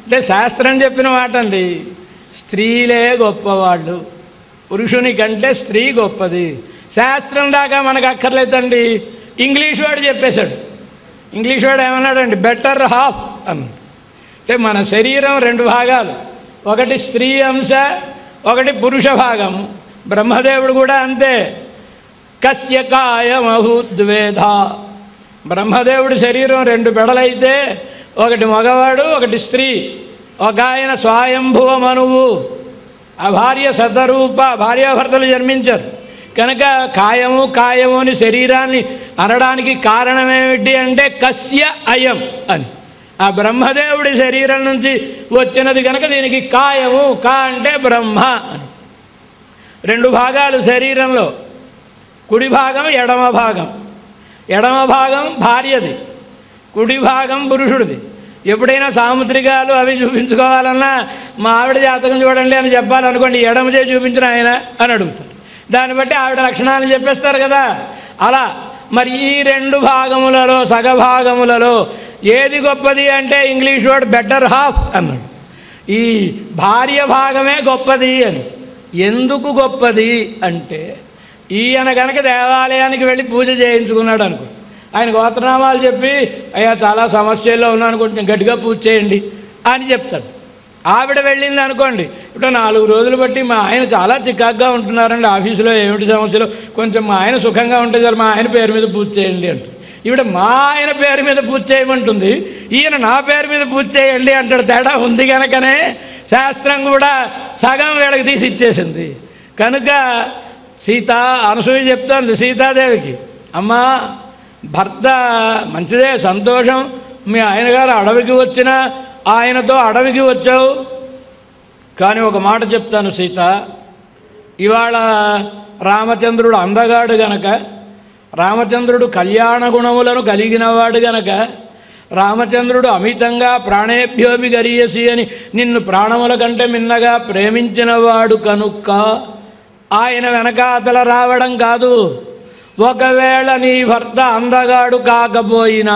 అంటే శాస్త్రం చెప్పిన మాట అండి స్త్రీలే గొప్పవాళ్ళు పురుషుని కంటే స్త్రీ గొప్పది శాస్త్రం దాకా మనకు అక్కర్లేదండి ఇంగ్లీష్ వాడు చెప్పేశాడు ఇంగ్లీష్ వాడు ఏమన్నాడండి బెటర్ హాఫ్ అన్నాడు అంటే మన శరీరం రెండు భాగాలు ఒకటి స్త్రీ అంశ ఒకటి పురుష భాగము బ్రహ్మదేవుడు కూడా అంతే కస్య కాయమహుద్వేధ బ్రహ్మదేవుడి శరీరం రెండు బెడలైతే ఒకటి మగవాడు ఒకటి స్త్రీ ఒక ఆయన స్వయంభువ మనువు ఆ భార్య సతరూప భార్యాభర్తలు జన్మించారు కనుక కాయము కాయము అని శరీరాన్ని అనడానికి కారణమేమిటి అంటే కస్య అయం అని ఆ బ్రహ్మదేవుడి శరీరం నుంచి వచ్చినది కనుక దీనికి కాయము కా అంటే బ్రహ్మ అని రెండు భాగాలు శరీరంలో కుడి భాగం ఎడమ భాగం ఎడమ భాగం భార్యది కుడి భాగం పురుషుడిది ఎప్పుడైనా సాముద్రికాలు అవి చూపించుకోవాలన్నా మా ఆవిడ జాతకం చూడండి అని చెప్పాలనుకోండి ఎడమ చేయి చూపించిన ఆయన అని అడుగుతారు దాన్ని బట్టి ఆవిడ లక్షణాలు చెప్పేస్తారు కదా అలా మరి ఈ రెండు భాగములలో సగభాగములలో ఏది గొప్పది అంటే ఇంగ్లీష్ వర్డ్ బెటర్ హాఫ్ అన్నాడు ఈ భార్య భాగమే గొప్పది అని ఎందుకు గొప్పది అంటే ఈయన కనుక దేవాలయానికి వెళ్ళి పూజ చేయించుకున్నాడు అనుకో ఆయన గోత్రనామాలు చెప్పి అయ్యా చాలా సమస్యల్లో ఉన్నాను కొంచెం గట్టిగా పూజ చేయండి అని చెప్తాడు ఆవిడ వెళ్ళింది అనుకోండి ఇప్పుడు నాలుగు రోజులు బట్టి మా ఆయన చాలా చికాగ్గా ఉంటున్నారండి ఆఫీసులో ఏమిటి సమస్యలు కొంచెం మా ఆయన సుఖంగా ఉంటుంది సార్ మా ఆయన పేరు మీద పూజ చేయండి అంటుంది ఈవిడ మా ఆయన పేరు మీద పూజ చేయమంటుంది ఈయన నా పేరు మీద పూజ చేయండి అంటాడు తేడా ఉంది కనుకనే శాస్త్రం కూడా సగం వీళ్ళకి తీసి ఇచ్చేసింది కనుక సీత అనసూయ చెప్తోంది సీతాదేవికి అమ్మా భర్త మంచిదే సంతోషం మీ ఆయన గారు అడవికి వచ్చిన ఆయనతో అడవికి వచ్చావు కానీ ఒక మాట చెప్తాను సీత ఇవాళ రామచంద్రుడు అందగాడు గనక రామచంద్రుడు కళ్యాణ గుణములను కలిగినవాడు గనక రామచంద్రుడు అమితంగా ప్రాణేభ్యోపి గరీయసి అని నిన్ను ప్రాణముల కంటే మిన్నగా ప్రేమించినవాడు కనుక్క ఆయన వెనకాతల రావడం కాదు ఒకవేళ నీ భర్త అందగాడు కాకపోయినా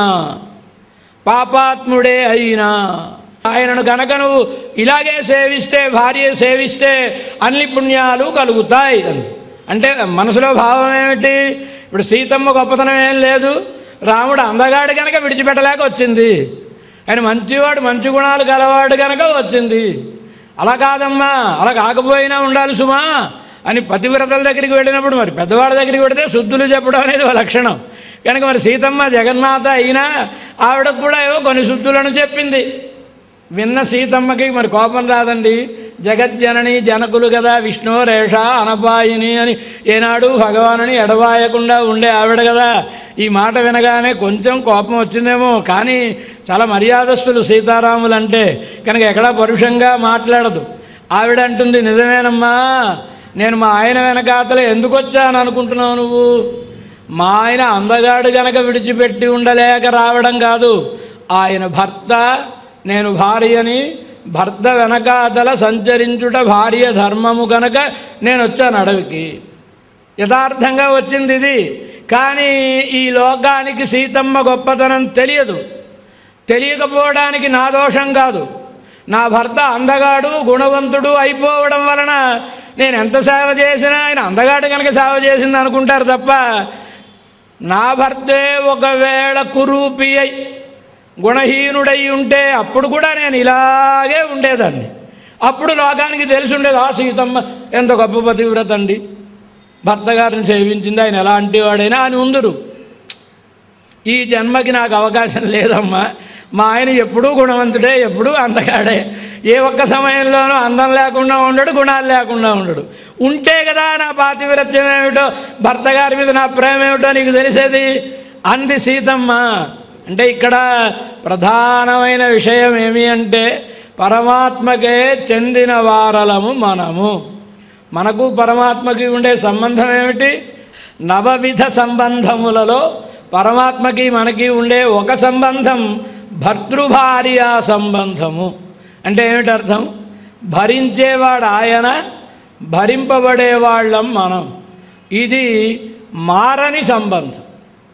పాపాత్ముడే అయినా ఆయనను కనుక నువ్వు ఇలాగే సేవిస్తే భార్య సేవిస్తే అన్ని పుణ్యాలు కలుగుతాయి అంది అంటే మనసులో భావం ఏమిటి ఇప్పుడు సీతమ్మ గొప్పతనం ఏం లేదు రాముడు అందగాడు కనుక విడిచిపెట్టలేక వచ్చింది ఆయన మంచివాడు మంచి గుణాలు గలవాడు కనుక వచ్చింది అలా కాదమ్మా అలా కాకపోయినా ఉండాలి సుమా అని పతివ్రతల దగ్గరికి వెళ్ళినప్పుడు మరి పెద్దవాళ్ళ దగ్గరికి వెడితే శుద్ధులు చెప్పడం అనేది ఒక లక్షణం కనుక మరి సీతమ్మ జగన్మాత అయినా ఆవిడకు కూడా ఏవో కొన్ని శుద్ధులను చెప్పింది విన్న సీతమ్మకి మరి కోపం రాదండి జగజ్జనని జనకులు కదా విష్ణు రేష అనపాయిని అని ఏనాడు భగవానుని ఎడబాయకుండా ఉండే ఆవిడ కదా ఈ మాట వినగానే కొంచెం కోపం వచ్చిందేమో కానీ చాలా మర్యాదస్తులు సీతారాములు అంటే కనుక ఎక్కడా పరుషంగా మాట్లాడదు ఆవిడ అంటుంది నిజమేనమ్మా నేను మా ఆయన వెనకాతల ఎందుకు వచ్చాను అనుకుంటున్నావు నువ్వు మా ఆయన అందగాడు గనక విడిచిపెట్టి ఉండలేక రావడం కాదు ఆయన భర్త నేను భార్యని భర్త వెనకాతల సంచరించుట భార్య ధర్మము కనుక నేను వచ్చాను అడవికి యథార్థంగా వచ్చింది ఇది కానీ ఈ లోకానికి సీతమ్మ గొప్పతనం తెలియదు తెలియకపోవడానికి నా దోషం కాదు నా భర్త అందగాడు గుణవంతుడు అయిపోవడం వలన నేను ఎంత సేవ చేసినా ఆయన అందగాడు కనుక సేవ చేసింది అనుకుంటారు తప్ప నా భర్తే ఒకవేళ కురూపి అయి గుణహీనుడై ఉంటే అప్పుడు కూడా నేను ఇలాగే ఉండేదాన్ని అప్పుడు లోకానికి తెలిసి ఉండేది ఆ సీతమ్మ ఎంత గొప్ప పతివ్రత అండి భర్త గారిని సేవించింది ఆయన ఎలాంటి వాడైనా అని ఉందరు ఈ జన్మకి నాకు అవకాశం లేదమ్మా మా ఆయన ఎప్పుడూ గుణవంతుడే ఎప్పుడూ అందగాడే ఏ ఒక్క సమయంలోనూ అందం లేకుండా ఉండడు గుణాలు లేకుండా ఉండడు ఉంటే కదా నా పాతివ్రత్యం ఏమిటో భర్త గారి మీద నా ప్రేమ ఏమిటో నీకు తెలిసేది అంది సీతమ్మ అంటే ఇక్కడ ప్రధానమైన విషయం ఏమి అంటే పరమాత్మకే చెందిన వారలము మనము మనకు పరమాత్మకి ఉండే సంబంధం ఏమిటి నవవిధ సంబంధములలో పరమాత్మకి మనకి ఉండే ఒక సంబంధం భర్తృభార్య సంబంధము అంటే ఏమిటి అర్థం భరించేవాడు ఆయన భరింపబడేవాళ్ళం మనం ఇది మారని సంబంధం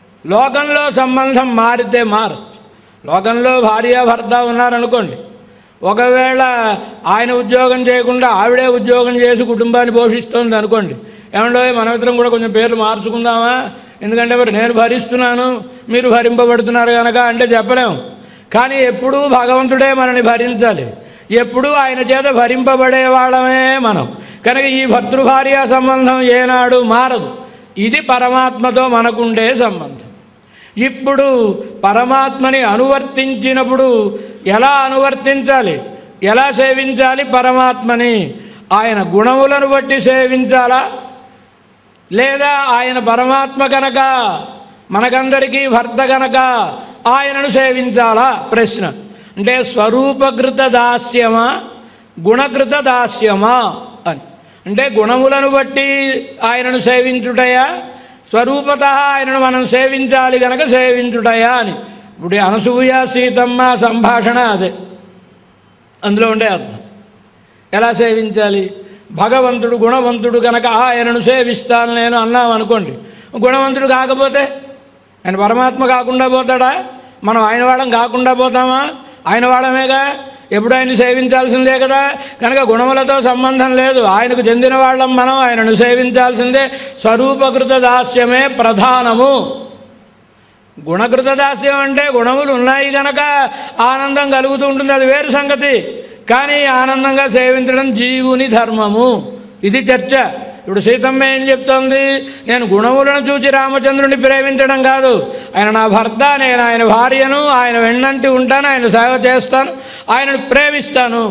లోకంలో సంబంధం మారితే మారచ్చు లోకంలో భార్య భర్త ఉన్నారనుకోండి ఒకవేళ ఆయన ఉద్యోగం చేయకుండా ఆవిడే ఉద్యోగం చేసి కుటుంబాన్ని పోషిస్తోంది అనుకోండి ఏమండో మనమిద్దరం కూడా కొంచెం పేర్లు మార్చుకుందామా ఎందుకంటే మరి నేను భరిస్తున్నాను మీరు భరింపబడుతున్నారు కనుక అంటే చెప్పలేము కానీ ఎప్పుడూ భగవంతుడే మనని భరించాలి ఎప్పుడూ ఆయన చేత భరింపబడే వాళ్ళమే మనం కనుక ఈ భర్తృభార్య సంబంధం ఏనాడు మారదు ఇది పరమాత్మతో మనకుండే సంబంధం ఇప్పుడు పరమాత్మని అనువర్తించినప్పుడు ఎలా అనువర్తించాలి ఎలా సేవించాలి పరమాత్మని ఆయన గుణములను బట్టి సేవించాలా లేదా ఆయన పరమాత్మ కనుక మనకందరికీ భర్త కనుక ఆయనను సేవించాలా ప్రశ్న అంటే స్వరూపకృత దాస్యమా గుణకృత దాస్యమా అని అంటే గుణములను బట్టి ఆయనను సేవించుటయా స్వరూపత ఆయనను మనం సేవించాలి గనక సేవించుటయా అని ఇప్పుడు ఈ అనసూయ సీతమ్మ సంభాషణ అదే అందులో ఉండే అర్థం ఎలా సేవించాలి భగవంతుడు గుణవంతుడు కనుక ఆయనను సేవిస్తాను నేను అన్నాం అనుకోండి గుణవంతుడు కాకపోతే ఆయన పరమాత్మ కాకుండా పోతాడా మనం ఆయన వాళ్ళం కాకుండా పోతామా ఆయన వాళ్ళమేగా ఎప్పుడు ఆయన సేవించాల్సిందే కదా కనుక గుణములతో సంబంధం లేదు ఆయనకు చెందిన వాళ్ళం మనం ఆయనను సేవించాల్సిందే స్వరూపకృత దాస్యమే ప్రధానము గుణకృత దాస్యం అంటే గుణములు ఉన్నాయి గనక ఆనందం కలుగుతూ ఉంటుంది అది వేరు సంగతి కానీ ఆనందంగా సేవించడం జీవుని ధర్మము ఇది చర్చ ఇప్పుడు సీతమ్మ ఏం చెప్తోంది నేను గుణములను చూచి రామచంద్రుని ప్రేమించడం కాదు ఆయన నా భర్త నేను ఆయన భార్యను ఆయన వెన్నంటి ఉంటాను ఆయన సేవ చేస్తాను ఆయనను ప్రేమిస్తాను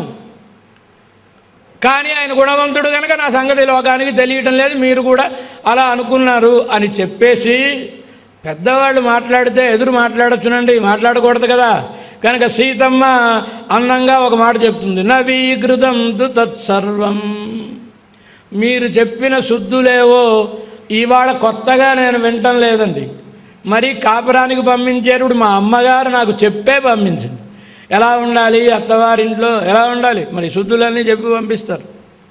కానీ ఆయన గుణవంతుడు కనుక నా సంగతి లోకానికి తెలియటం లేదు మీరు కూడా అలా అనుకున్నారు అని చెప్పేసి పెద్దవాళ్ళు మాట్లాడితే ఎదురు మాట్లాడొచ్చునండి మాట్లాడకూడదు కదా కనుక సీతమ్మ అందంగా ఒక మాట చెప్తుంది నవీకృతం తు తత్సర్వం మీరు చెప్పిన శుద్ధులేవో ఇవాళ కొత్తగా నేను వినటం లేదండి మరి కాపురానికి పంపించేటప్పుడు మా అమ్మగారు నాకు చెప్పే పంపించింది ఎలా ఉండాలి అత్తవారింట్లో ఎలా ఉండాలి మరి శుద్ధులన్నీ చెప్పి పంపిస్తారు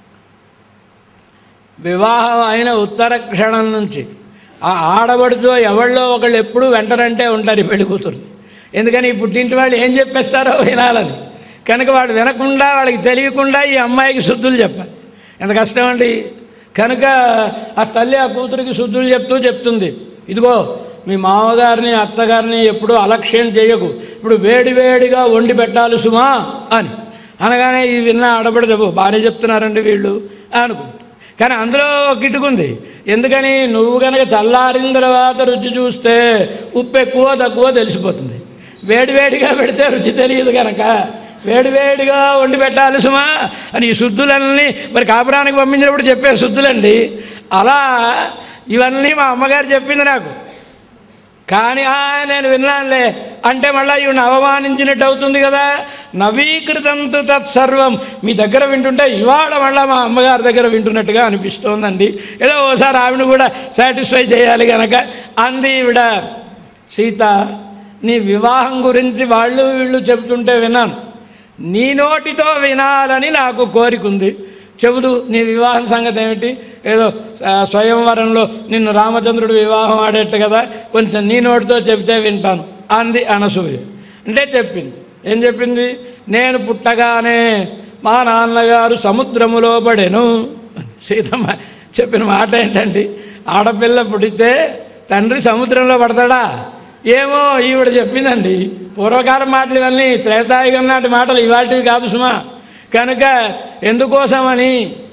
వివాహం అయిన ఉత్తర క్షణం నుంచి ఆ ఆడబడుతో ఎవళ్ళో ఒకళ్ళు ఎప్పుడూ వెంటనంటే ఉంటారు ఈ పెళ్లి కూతురు ఎందుకని ఈ పుట్టింటి వాళ్ళు ఏం చెప్పేస్తారో వినాలని కనుక వాడు వినకుండా వాళ్ళకి తెలియకుండా ఈ అమ్మాయికి శుద్ధులు చెప్పాలి ఎంత కష్టం అండి కనుక ఆ తల్లి ఆ కూతురికి శుద్ధులు చెప్తూ చెప్తుంది ఇదిగో మీ మామగారిని అత్తగారిని ఎప్పుడూ అలక్ష్యం చేయకు ఇప్పుడు వేడి వేడిగా వండి పెట్టాలి సుమా అని అనగానే ఈ విన్న ఆడబడి చెప్పు బాగానే చెప్తున్నారండి వీళ్ళు అనుకుంటా కానీ అందులో ఒక కిటుకుంది ఎందుకని నువ్వు కనుక చల్లారిన తర్వాత రుచి చూస్తే ఉప్పు ఎక్కువ తక్కువ తెలిసిపోతుంది వేడివేడిగా పెడితే రుచి తెలియదు కనుక వేడివేడిగా వండి పెట్టాలి సుమా అని ఈ శుద్ధులన్నీ మరి కాపురానికి పంపించినప్పుడు చెప్పే శుద్ధులండి అలా ఇవన్నీ మా అమ్మగారు చెప్పింది నాకు కానీ "ఆ, నేను విన్నానులే అంటే మళ్ళీ ఈవిని అవమానించినట్టు అవుతుంది కదా నవీకృతంతు తత్సర్వం మీ దగ్గర వింటుంటే ఇవాళ మళ్ళీ మా అమ్మగారి దగ్గర వింటున్నట్టుగా అనిపిస్తోందండి ఏదో ఓసారి ఆవిడ కూడా సాటిస్ఫై చేయాలి కనుక అంది ఈవిడ సీత నీ వివాహం గురించి వాళ్ళు వీళ్ళు చెబుతుంటే విన్నాను నీ నోటితో వినాలని నాకు కోరిక ఉంది చెబుదు నీ వివాహం సంగతి ఏమిటి ఏదో ఆ, స్వయంవరంలో నిన్ను రామచంద్రుడు వివాహం ఆడేట్టు కదా కొంచెం నీ నోటితో చెబితే వింటాను అంది అనసూయ అంటే చెప్పింది ఏం చెప్పింది నేను పుట్టగానే మా నాన్నగారు సముద్రములో పడెను సీతమ్మ చెప్పిన మాట ఏంటండి ఆడపిల్ల పుడితే తండ్రి సముద్రంలో పడతాడా ఏమో ఈవిడ చెప్పిందండి పూర్వకాలం మాటలు ఇవన్నీ త్రేతాయుగం నాటి మాటలు ఇవాటివి కాదు సుమా కనుక ఎందుకోసమని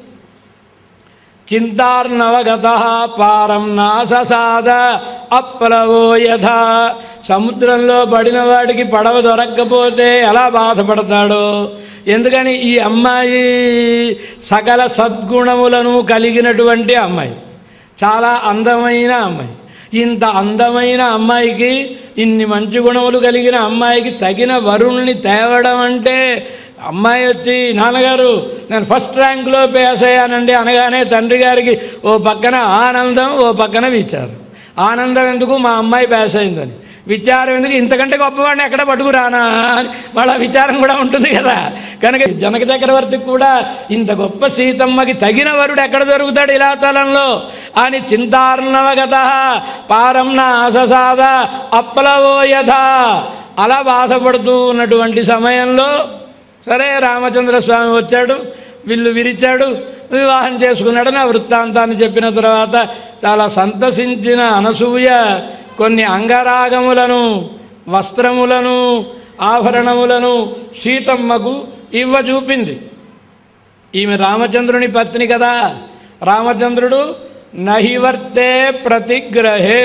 చింతార్నవగత పారం నాససాద అప్లవో యథ సముద్రంలో పడిన వాడికి పడవ దొరక్కపోతే ఎలా బాధపడతాడో ఎందుకని ఈ అమ్మాయి సకల సద్గుణములను కలిగినటువంటి అమ్మాయి చాలా అందమైన అమ్మాయి ఇంత అందమైన అమ్మాయికి ఇన్ని మంచి గుణములు కలిగిన అమ్మాయికి తగిన వరుణ్ణి తేవడం అంటే అమ్మాయి వచ్చి నాన్నగారు నేను ఫస్ట్ ర్యాంక్లో పాస్ అయ్యానండి అనగానే తండ్రి గారికి ఓ పక్కన ఆనందం ఓ పక్కన విచారం ఆనందం ఎందుకు మా అమ్మాయి పాస్ అయిందని విచారం ఎందుకు ఇంతకంటే గొప్పవాడిని ఎక్కడ పట్టుకురానా అని వాళ్ళ విచారం కూడా ఉంటుంది కదా కనుక జనక చక్రవర్తికి కూడా ఇంత గొప్ప సీతమ్మకి తగిన వరుడు ఎక్కడ దొరుకుతాడు ఇలా తలంలో అని చింతార్ణవగత పారంన అససాద అప్లవో యథ అలా బాధపడుతూ ఉన్నటువంటి సమయంలో సరే రామచంద్ర స్వామి వచ్చాడు విల్లు విరిచాడు వివాహం చేసుకున్నాడని ఆ వృత్తాంతాన్ని చెప్పిన తర్వాత చాలా సంతసించిన అనసూయ కొన్ని అంగరాగములను వస్త్రములను ఆభరణములను సీతమ్మకు ఇవ్వ చూపింది ఈమె రామచంద్రుని పత్ని కదా రామచంద్రుడు నహివర్తే ప్రతిగ్రహే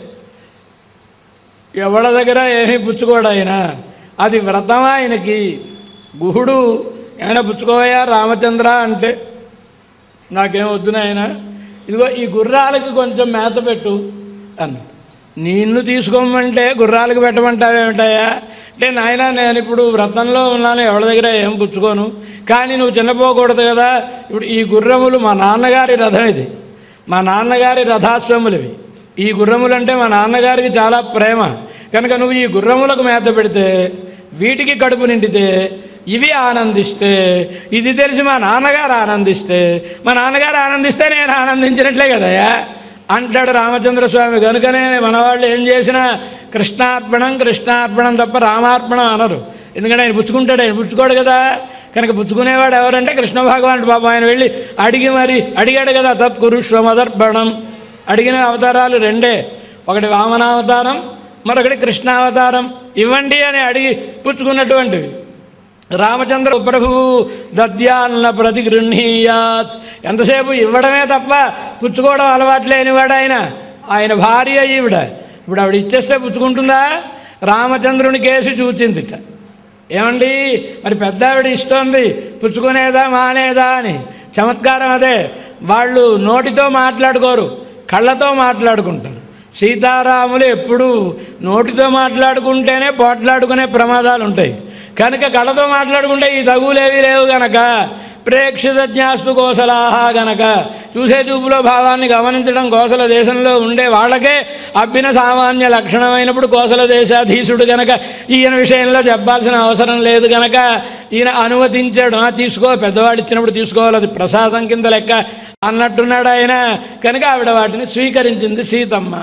ఎవడ దగ్గర ఏమీ పుచ్చుకోడు ఆయన అది వ్రతం ఆయనకి గుహుడు ఏమైనా పుచ్చుకోయా రామచంద్ర అంటే నాకేం వద్దు నాయన ఇదిగో ఈ గుర్రాలకి కొంచెం మేత పెట్టు అన్నాడు నిన్ను తీసుకోమంటే గుర్రాలకు పెట్టమంటావేమిటాయా అంటే నాయన నేను ఇప్పుడు వ్రతంలో ఉన్నాను ఎవరి దగ్గర ఏం పుచ్చుకోను కానీ నువ్వు చిన్నపోకూడదు కదా ఇప్పుడు ఈ గుర్రములు మా నాన్నగారి రథం ఇది మా నాన్నగారి రథాశ్వములు ఇవి ఈ గుర్రములు అంటే మా నాన్నగారికి చాలా ప్రేమ కనుక నువ్వు ఈ గుర్రములకు మేత పెడితే వీటికి కడుపు నిండితే ఇవి ఆనందిస్తే ఇది తెలిసి మా నాన్నగారు ఆనందిస్తే మా నాన్నగారు ఆనందిస్తే నేను ఆనందించినట్లే కదయ్యా అంటాడు రామచంద్ర స్వామి కనుకనే మన వాళ్ళు ఏం చేసినా కృష్ణార్పణం కృష్ణార్పణం తప్ప రామార్పణం అనరు ఎందుకంటే ఆయన పుచ్చుకుంటాడు ఆయన పుచ్చుకోడు కదా కనుక పుచ్చుకునేవాడు ఎవరంటే కృష్ణ భగవానుడు పాపం ఆయన వెళ్ళి అడిగి మరి అడిగాడు కదా తత్కురుష్వమదర్పణం అడిగిన అవతారాలు రెండే ఒకటి వామనావతారం మరొకటి కృష్ణావతారం ఇవ్వండి అని అడిగి పుచ్చుకున్నటువంటివి రామచంద్ర ప్రభువు దద్యాన్న ప్రతిగృహీయాత్ ఎంతసేపు ఇవ్వడమే తప్ప పుచ్చుకోవడం అలవాటు లేనివాడు ఆయన ఆయన భార్య ఈవిడ ఇప్పుడు ఆవిడ ఇచ్చేస్తే పుచ్చుకుంటుందా రామచంద్రుని కేసి చూచిందిట ఏమండి మరి పెద్ద ఆవిడ ఇస్తోంది పుచ్చుకునేదా మానేదా అని చమత్కారం అదే వాళ్ళు నోటితో మాట్లాడుకోరు కళ్ళతో మాట్లాడుకుంటారు సీతారాములు ఎప్పుడూ నోటితో మాట్లాడుకుంటేనే పోట్లాడుకునే ప్రమాదాలు ఉంటాయి కనుక కళ్ళతో మాట్లాడుకుంటే ఈ తగులేవి లేవు గనక ప్రేక్షిత జ్ఞాస్తు కోసలాహ గనక చూసే చూపులో భావాన్ని గమనించడం కోసల దేశంలో ఉండే వాళ్ళకే అబ్బిన సామాన్య లక్షణమైనప్పుడు కోసల దేశాధీశుడు గనక ఈయన విషయంలో చెప్పాల్సిన అవసరం లేదు గనక ఈయన అనుమతించాడు "ఆ, తీసుకో పెద్దవాడు ఇచ్చినప్పుడు తీసుకోవాలి అది ప్రసాదం కింద లెక్క అన్నట్టున్నాడు ఆయన కనుక ఆవిడ వాటిని స్వీకరించింది సీతమ్మ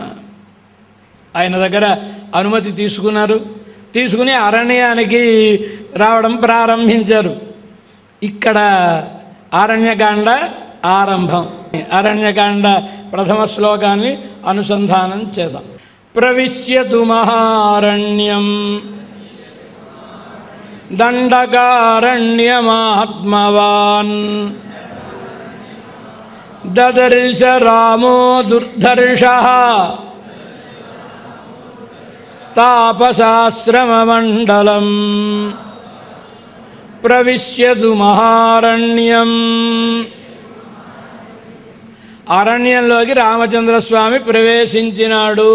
ఆయన దగ్గర అనుమతి తీసుకున్నారు తీసుకుని అరణ్యానికి రావడం ప్రారంభించారు ఇక్కడ అరణ్యకాండ ఆరంభం అరణ్యకాండ ప్రథమ శ్లోకాన్ని అనుసంధానం చేద్దాం ప్రవిశ్యతు మహారణ్యం దండకారణ్యమాత్మవాన్ దదర్శ రామో దుర్ధర్ష తాపసాశ్రమమండలం ప్రవిశ్యదు మహారణ్యం అరణ్యంలోకి రామచంద్రస్వామి ప్రవేశించినాడు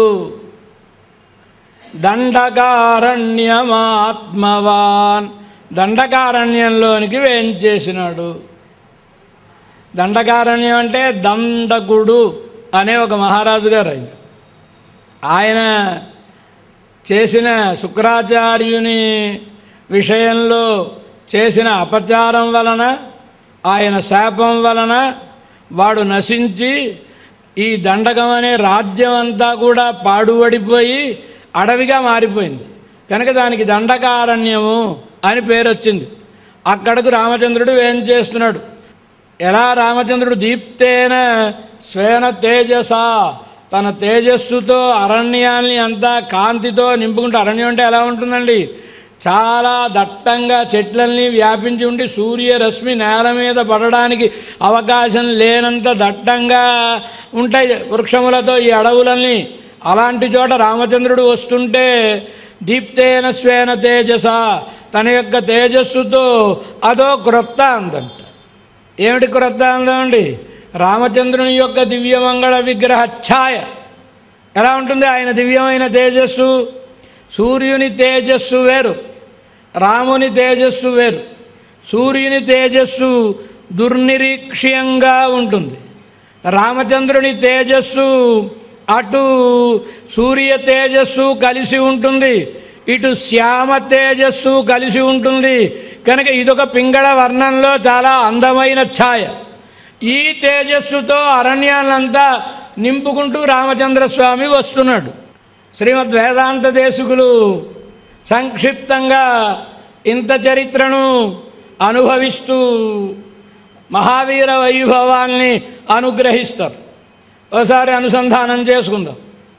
దండకారణ్యమాత్మవాన్ దండకారణ్యంలోనికి వేంచేసినాడు దండకారణ్యం అంటే దండకుడు అనే ఒక మహారాజు గారు ఆయన ఆయన చేసిన శుక్రాచార్యుని విషయంలో చేసిన అపచారం వలన ఆయన శాపం వలన వాడు నశించి ఈ దండకం అనే రాజ్యం అంతా కూడా పాడుబడిపోయి అడవిగా మారిపోయింది కనుక దానికి దండకారణ్యము అని పేరు వచ్చింది అక్కడకు రామచంద్రుడు ఏం చేస్తున్నాడు ఎలా రామచంద్రుడు దీప్తేన స్వేన తేజస తన తేజస్సుతో అరణ్యాన్ని అంతా కాంతితో నింపుకుంటూ అరణ్యం అంటే ఎలా ఉంటుందండి చాలా దట్టంగా చెట్లన్నీ వ్యాపించి ఉండి సూర్యరశ్మి నేల మీద పడడానికి అవకాశం లేనంత దట్టంగా ఉంటాయి వృక్షములతో ఈ అడవులన్నీ అలాంటి చోట రామచంద్రుడు వస్తుంటే దీప్తేన స్వేన తేజస తన యొక్క తేజస్సుతో అదో క్రొత్త అందంట ఏమిటి క్రొత్త అందం అండి రామచంద్రుని యొక్క దివ్యమంగళ విగ్రహ ఛాయ ఎలా ఉంటుంది ఆయన దివ్యమైన తేజస్సు సూర్యుని తేజస్సు వేరు రాముని తేజస్సు వేరు సూర్యుని తేజస్సు దుర్నిరీక్ష్యంగా ఉంటుంది రామచంద్రుని తేజస్సు అటు సూర్య తేజస్సు కలిసి ఉంటుంది ఇటు శ్యామ తేజస్సు కలిసి ఉంటుంది కనుక ఇదొక పింగళ వర్ణంలో చాలా అందమైన ఛాయ ఈ తేజస్సుతో అరణ్యాలంతా నింపుకుంటూ రామచంద్రస్వామి వస్తున్నాడు శ్రీమద్ వేదాంత దేశకులు సంక్షిప్తంగా ఇంత చరిత్రను అనుభవిస్తూ మహావీర వైభవాన్ని అనుగ్రహిస్తారు ఒకసారి అనుసంధానం చేసుకుందాం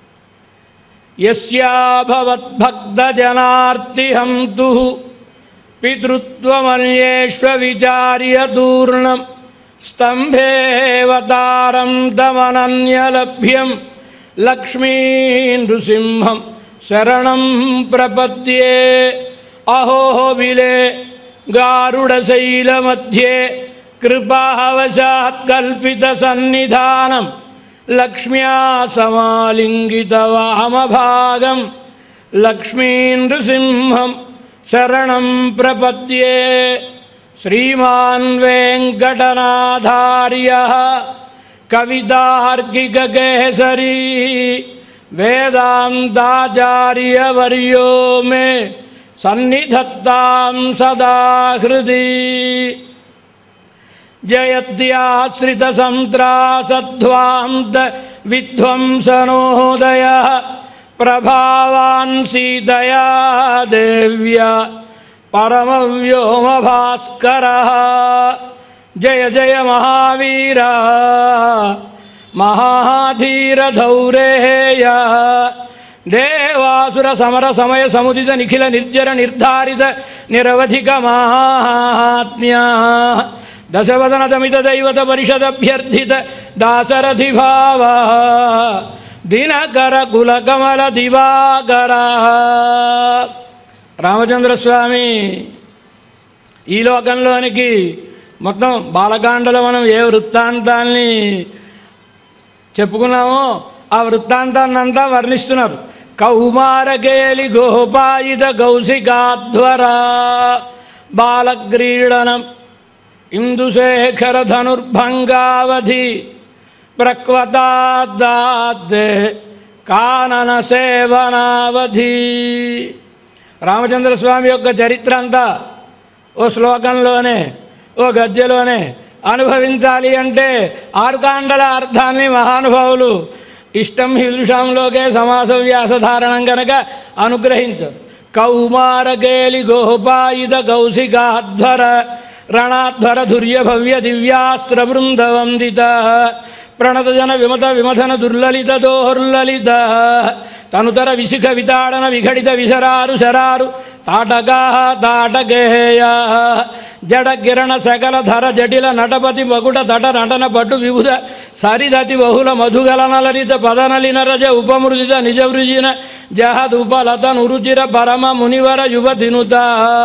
యస్యాభవద్భక్తజనార్తిహంతు పితృత్వమన్యేష్వ విచార్య దూర్ణం స్తంభేవతారం దమనన్యలభ్యం లక్ష్మీ నృసింహం శరణం ప్రపద్యే అహోహోబిలే గారుడశైలమధ్యే కృపావశాత్ కల్పిత సన్నిధానం లక్ష్మ్యా సమాలింగిత వామభాగం లక్ష్మీ నృసింహం శరణం ప్రపద్యే శ్రీమాన్ వెంకటనాథార్య కవితార్కికేసరీ వేదాంతాచార్యవర్యో మే సన్నిధత్తాం సదా హృది జయత్యాశ్రితసంత్రాసధ్వాంత విధ్వంసనోదయ ప్రభావాన్ సీతయా దేవ్యా పరమవ్యోమభాస్కర జయ జయ మహావీర మహాధీరధౌరేయ దేవాసుర సమర సమయ సముదిత నిఖిల నిర్జర నిర్ధారిత నిరవధిక మహాత్మ్య దశవదన దమిత దైవత పరిషదభ్యర్థిత దాసరథి భావ దినకర కుల కమల దివాకర రామచంద్రస్వామి ఈ లోకంలోనికి మొత్తం బాలకాండలో మనం ఏ వృత్తాంతాన్ని చెప్పుకున్నామో ఆ వృత్తాంతాన్ని అంతా వర్ణిస్తున్నారు కౌమారకేలి గోపాయిత కౌశికాధ్వర బాలక్రీడనం ఇందుశేఖర ధనుర్భంగావధి ప్రక్వతాద్దాద్దే కానన సేవనావధి రామచంద్రస్వామి యొక్క చరిత్ర అంతా ఓ శ్లోకంలోనే ఓ గద్యలోనే అనుభవించాలి అంటే ఆరుకాండల అర్థాన్ని మహానుభావులు ఇష్టం హిదృషంలోకే సమాస వ్యాసధారణం కనుక అనుగ్రహించారు కౌమారకేలి గోపాయిత కౌశికాధ్వర రణాధ్వర ధుర్య భవ్య దివ్యాస్త్ర బృంద వందిత ప్రణత జన విమత విమథన దుర్లలిత దోర్లలిత తనుతర విశిఖ వితాడన విఘడిత విసరారు శరారు తాటగా తాటగేయ జడ కిరణ సకల ధర జటిల నటపతి మగుడ తట నటన పట్టు విభుద సరిదతి బహుళ మధుగలన లలిత పదనలిన రజ ఉపమృదిత నిజ వృజిన జహదుపలత నురుచిర పరమ మునివర యువ దినుత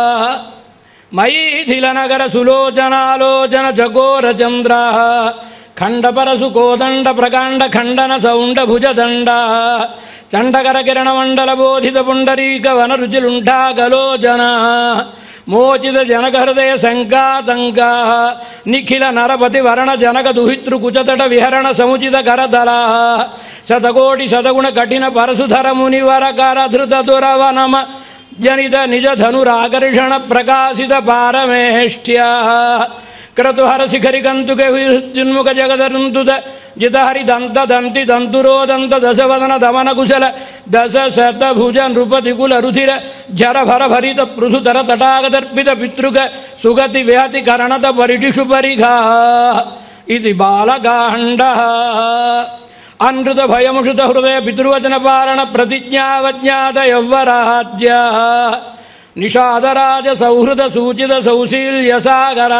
మైథిల నగర సులోచనాలోచన చకోర చంద్ర ఖండపరసు కోదండ ప్రకాండ ఖండన సౌండ భుజదండ చండకర కిరణ మండల బోధిత పుండరీక వన రుచిలుంఠా గలోచన మోచిత జనక హృదయ శంకాతంక నిఖిల నరపతి వరణ జనక దుహితృ కుచతట విహరణ సముచిత కరదల శతకోటి శతగుణ కఠిన పరశుధర మునివర కర ధృత దురవనమ జనిత నిజ ధనురాకర్షణ ప్రకాశిత పారమేష్ట్య క్రతుహర శిఖరి కంతుక విద్యున్ముఖ జగదరుంతుత జితహరి దంత దంతి దంతురోదంత దశవదన దమన కుశల దశ శత భుజ నృపతి కుల రుధిర జర భర భరిత పృథుతర తటాగదర్పిత పితృక సుగతి విహతి కరణత పరిటిషు పరిఘా ఇది బాలకాండ అనృత భయముషుత హృదయ పితృవచన పాలన ప్రతిజ్ఞావజ్ఞాత యవ్వరాజ్య నిషాదరాజ సౌహృద సూచిత సౌశీల్య సాగర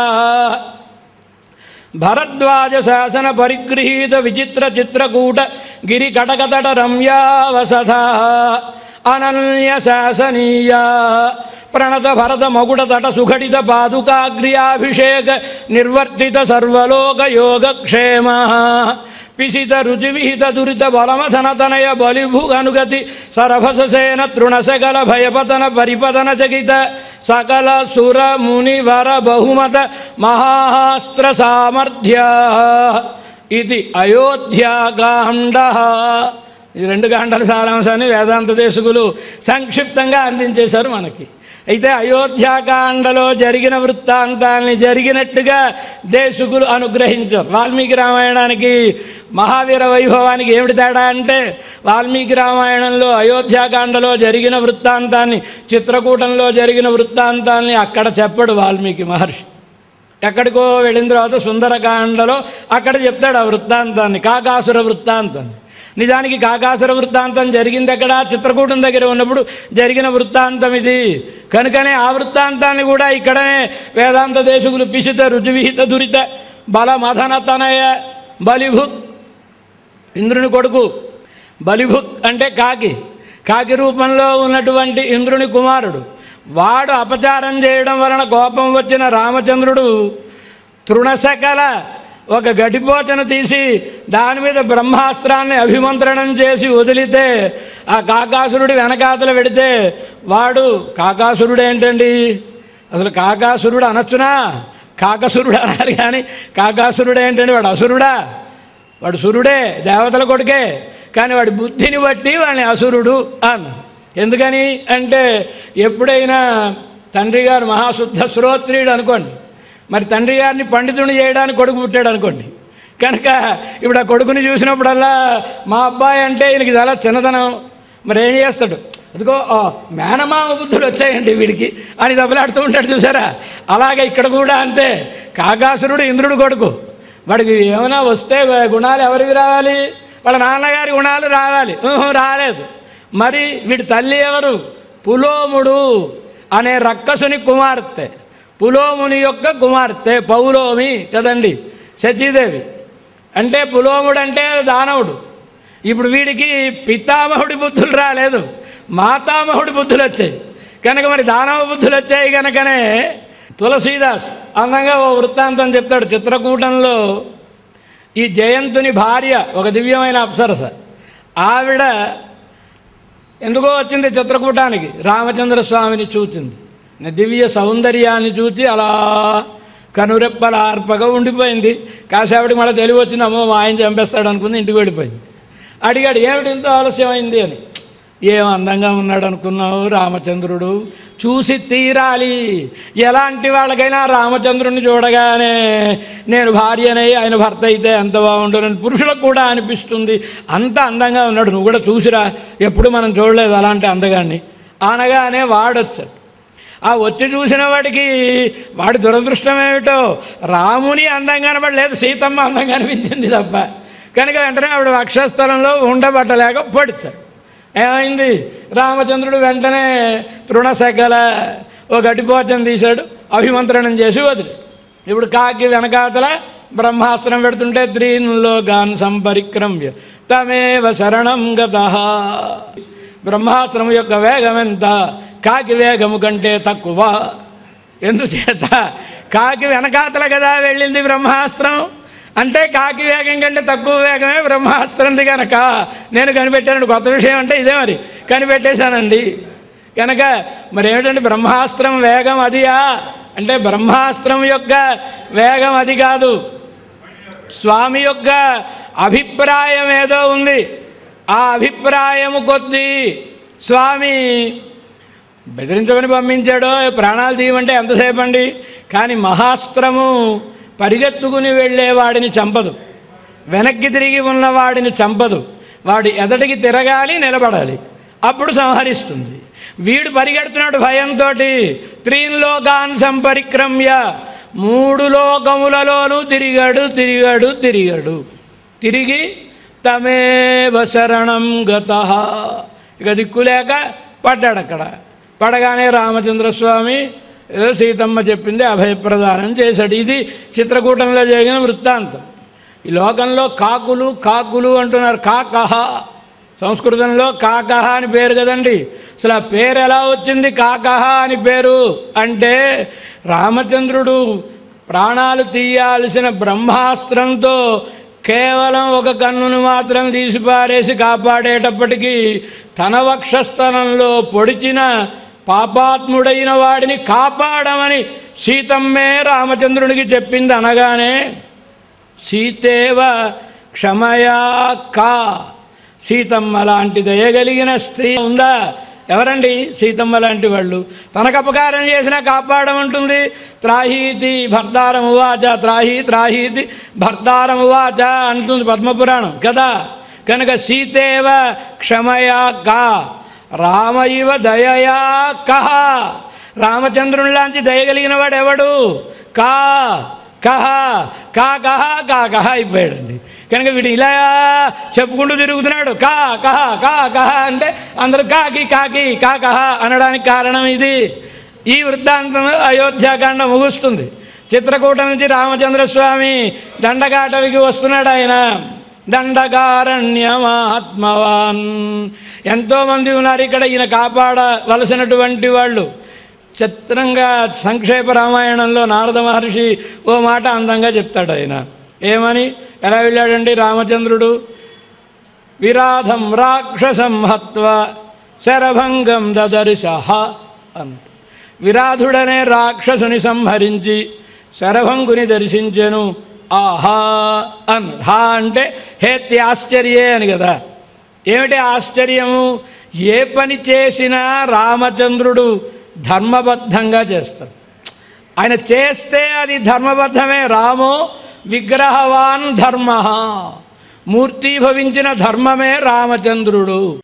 భరద్వాజ శాసన పరిగృహీత విచిత్ర చిత్రకూట గిరి కటకతట రమ్యావసథ అనన్య శాసనీయ ప్రణత భరత మగుడ తట సుఘటిత పాదుకాగ్ర్యాభిషేక నిర్వర్తిత సర్వలోక యోగక్షేమ పిసిత రుచి విహిత దురిత బలమథన తనయ బలిభుగనుగతి సరభససేన తృణసకల భయపతన పరిపతన చకిత సకల సుర ముని వర బహుమత మహాస్త్ర సామర్థ్య ఇది అయోధ్యాకాండ ఈ రెండు కాండల సారాంశాన్ని వేదాంత దేశకులు సంక్షిప్తంగా అందించేశారు మనకి అయితే అయోధ్యాకాండలో జరిగిన వృత్తాంతాన్ని జరిగినట్టుగా దేశకులు అనుగ్రహించారు వాల్మీకి రామాయణానికి మహావీర వైభవానికి ఏమిటి తేడా అంటే వాల్మీకి రామాయణంలో అయోధ్యాకాండలో జరిగిన వృత్తాంతాన్ని చిత్రకూటంలో జరిగిన వృత్తాంతాన్ని అక్కడ చెప్పడు వాల్మీకి మహర్షి ఎక్కడికో వెళ్ళిన తర్వాత సుందరకాండలో అక్కడ చెప్తాడు ఆ వృత్తాంతాన్ని కాకాసుర వృత్తాంతాన్ని నిజానికి కాకాసుర వృత్తాంతం జరిగింది ఎక్కడ చిత్రకూటం దగ్గర ఉన్నప్పుడు జరిగిన వృత్తాంతం ఇది కనుకనే ఆ వృత్తాంతాన్ని కూడా ఇక్కడనే వేదాంత దేశకులు పిసిత రుచివిహిత దురిత బల మథన తనయ బలిభుక్ ఇంద్రుని కొడుకు బలిభుక్ అంటే కాకి కాకి రూపంలో ఉన్నటువంటి ఇంద్రుని కుమారుడు వాడు అపచారం చేయడం వలన కోపం వచ్చిన రామచంద్రుడు తృణశకల ఒక గడిపోచను తీసి దాని మీద బ్రహ్మాస్త్రాన్ని అభిమంత్రణం చేసి వదిలితే ఆ కాకాసురుడి వెనకాతల పెడితే వాడు కాకాసురుడు ఏంటండి అసలు కాకాసురుడు అనొచ్చునా కాకసురుడు అనాలి కానీ కాకాసురుడు ఏంటండి వాడు అసురుడా వాడు సురుడే దేవతల కొడుకే కానీ వాడి బుద్ధిని బట్టి వాడిని అసురుడు అన్నారు ఎందుకని అంటే ఎప్పుడైనా తండ్రి గారు మహాశుద్ధ శ్రోత్రియుడు అనుకోండి మరి తండ్రి గారిని పండితుని చేయడానికి కొడుకు పుట్టాడు అనుకోండి కనుక ఇప్పుడు ఆ కొడుకుని చూసినప్పుడల్లా మా అబ్బాయి అంటే ఈయనకి చాలా చిన్నతనం మరి ఏం చేస్తాడు అదిగో ఆ, మేనమామ బుద్ధులు వచ్చాయండి వీడికి అని దెబ్బలాడుతూ ఉంటాడు చూసారా అలాగే ఇక్కడ కూడా అంతే కాకాసురుడు ఇంద్రుడు కొడుకు వాడికి ఏమైనా వస్తే గుణాలు ఎవరివి రావాలి వాళ్ళ నాన్నగారి గుణాలు రావాలి ఊహు, రాలేదు మరి వీడి తల్లి ఎవరు పులోముడు అనే రక్కసుని కుమార్తె పులోముని యొక్క కుమార్తె పౌలోమి కదండి శచీదేవి అంటే పులోముడు అంటే దానవుడు ఇప్పుడు వీడికి పితామహుడి బుద్ధులు రాలేదు మాతామహుడి బుద్ధులు వచ్చాయి కనుక మరి దానవ బుద్ధులు వచ్చాయి కనుకనే తులసీదాస్ అందంగా ఓ వృత్తాంతం చెప్తాడు చిత్రకూటంలో ఈ జయంతుని భార్య ఒక దివ్యమైన అప్సరస ఆవిడ ఎందుకో వచ్చింది చిత్రకూటానికి రామచంద్ర స్వామిని చూచింది నా దివ్య సౌందర్యాన్ని చూచి అలా కనురెప్పల ఆర్పగా ఉండిపోయింది కాసేపటికి మళ్ళీ తెలివి వచ్చింది అమ్మో మా ఆయన చంపేస్తాడు అనుకుంది ఇంటికి వెళ్ళిపోయింది అడిగాడు ఏమిటి ఇంత ఆలస్యమైంది అని ఏం అందంగా ఉన్నాడు అనుకున్నావు రామచంద్రుడు చూసి తీరాలి ఎలాంటి వాళ్ళకైనా రామచంద్రుడిని చూడగానే నేను భార్యనై ఆయన భర్త అయితే ఎంత బాగుంటుందని పురుషులకు కూడా అనిపిస్తుంది అంత అందంగా ఉన్నాడు నువ్వు కూడా చూసిరా ఎప్పుడు మనం చూడలేదు అలాంటి అందగాన్ని అనగానే వాడొచ్చాడు ఆ వచ్చి చూసిన వాడికి వాడి దురదృష్టం ఏమిటో రాముని అందంగా కనబడలేదు సీతమ్మ అందంగా అనిపించింది తప్ప కనుక వెంటనే ఆవిడ వక్షస్థలంలో ఉండబట్టలేక పడిచాడు ఏమైంది రామచంద్రుడు వెంటనే తృణశకల ఓ గడ్డిపోచం తీశాడు అభిమంత్రణం చేసి వదిలి ఇప్పుడు కాకి వెనకాతల బ్రహ్మాస్త్రం పెడుతుంటే త్రీన్లో గాన్ సంపరిక్రమ్య తమేవ శరణం గత బ్రహ్మాస్త్రం యొక్క వేగం ఎంత కాకి వేగము కంటే తక్కువ ఎందుచేత కాకి వెనకాతల కదా వెళ్ళింది బ్రహ్మాస్త్రం అంటే కాకి వేగం కంటే తక్కువ వేగమే బ్రహ్మాస్త్రంది కనుక నేను కనిపెట్టాను కొత్త విషయం అంటే ఇదే మరి కనిపెట్టేశానండి కనుక మరి ఏమిటంటే బ్రహ్మాస్త్రం వేగం అదియా అంటే బ్రహ్మాస్త్రం యొక్క వేగం అది కాదు స్వామి యొక్క అభిప్రాయం ఏదో ఉంది ఆ అభిప్రాయము కొద్దీ స్వామి బెదిరించమని పంపించాడో ప్రాణాలు తీయమంటే ఎంతసేపు అండి కానీ మహాస్త్రము పరిగెత్తుకుని వెళ్ళే వాడిని చంపదు వెనక్కి తిరిగి ఉన్నవాడిని చంపదు వాడు ఎదటికి తిరగాలి నిలబడాలి అప్పుడు సంహరిస్తుంది వీడు పరిగెడుతున్నాడు భయంతో త్రీన్లోకాన్ సంపరిక్రమ్య మూడు లోకములలోనూ తిరిగాడు తిరిగాడు తిరిగాడు తిరిగి తమేవ శరణం గత ఇక దిక్కులేక పడ్డాడు అక్కడ పడగానే రామచంద్రస్వామి ఏదో సీతమ్మ చెప్పింది అభయప్రదానం చేశాడు ఇది చిత్రకూటంలో జరిగిన వృత్తాంతం ఈ లోకంలో కాకులు కాకులు అంటున్నారు కాకహ సంస్కృతంలో కాకహ అని పేరు కదండి అసలు ఆ పేరు ఎలా వచ్చింది కాకహ అని పేరు అంటే రామచంద్రుడు ప్రాణాలు తీయాల్సిన బ్రహ్మాస్త్రంతో కేవలం ఒక కన్నును మాత్రం తీసి పారేసి కాపాడేటప్పటికీ తన వక్షస్థలంలో పొడిచిన పాపాత్ముడైన వాడిని కాపాడమని సీతమ్మే రామచంద్రునికి చెప్పింది అనగానే సీతేవ క్షమయా కా సీతమ్మ లాంటి దయగలిగిన స్త్రీ ఉందా ఎవరండి సీతమ్మ లాంటి వాళ్ళు తనకు అపకారం చేసినా కాపాడమంటుంది త్రాహీతి భర్తారం ఉవాచ త్రాహి త్రాహీతి భర్తారం ఉవాచ అంటుంది పద్మపురాణం కదా కనుక సీతేవ క్షమయా కా రామయివ దయయా కహ రామచంద్రునిలాంటి దయగలిగిన వాడు ఎవడు కా కహ కా కహ కా కహ అయిపోయాడండి కనుక వీడు ఇలా చెప్పుకుంటూ తిరుగుతున్నాడు కా కహ కా కహ అంటే అందరూ కాకి కాకి కా కహ అనడానికి కారణం ఇది ఈ వృత్తాంతం అయోధ్యాకాండ ముగుస్తుంది చిత్రకూట నుంచి రామచంద్రస్వామి దండకాటవికి వస్తున్నాడు ఆయన దండకారణ్య మహాత్మవాన్ ఎంతోమంది ఉన్నారు ఇక్కడ ఈయన కాపాడవలసినటువంటి వాళ్ళు చిత్రంగా సంక్షేప రామాయణంలో నారద మహర్షి ఓ మాట అందంగా చెప్తాడు ఆయన ఏమని ఎలా వెళ్ళాడండి రామచంద్రుడు విరాధం రాక్షసం హత్వ శరభంగం దదర్శహ అన్నాడు విరాధుడనే రాక్షసుని సంహరించి శరభంగుని దర్శించెను ఆహా అన్నాడు హా అంటే హేత్య ఆశ్చర్యే అని కదా ఏమిటి ఆశ్చర్యము ఏ పని చేసినా రామచంద్రుడు ధర్మబద్ధంగా చేస్తాడు ఆయన చేస్తే అది ధర్మబద్ధమే రామో విగ్రహవాన్ ధర్మ మూర్తీభవించిన ధర్మమే రామచంద్రుడు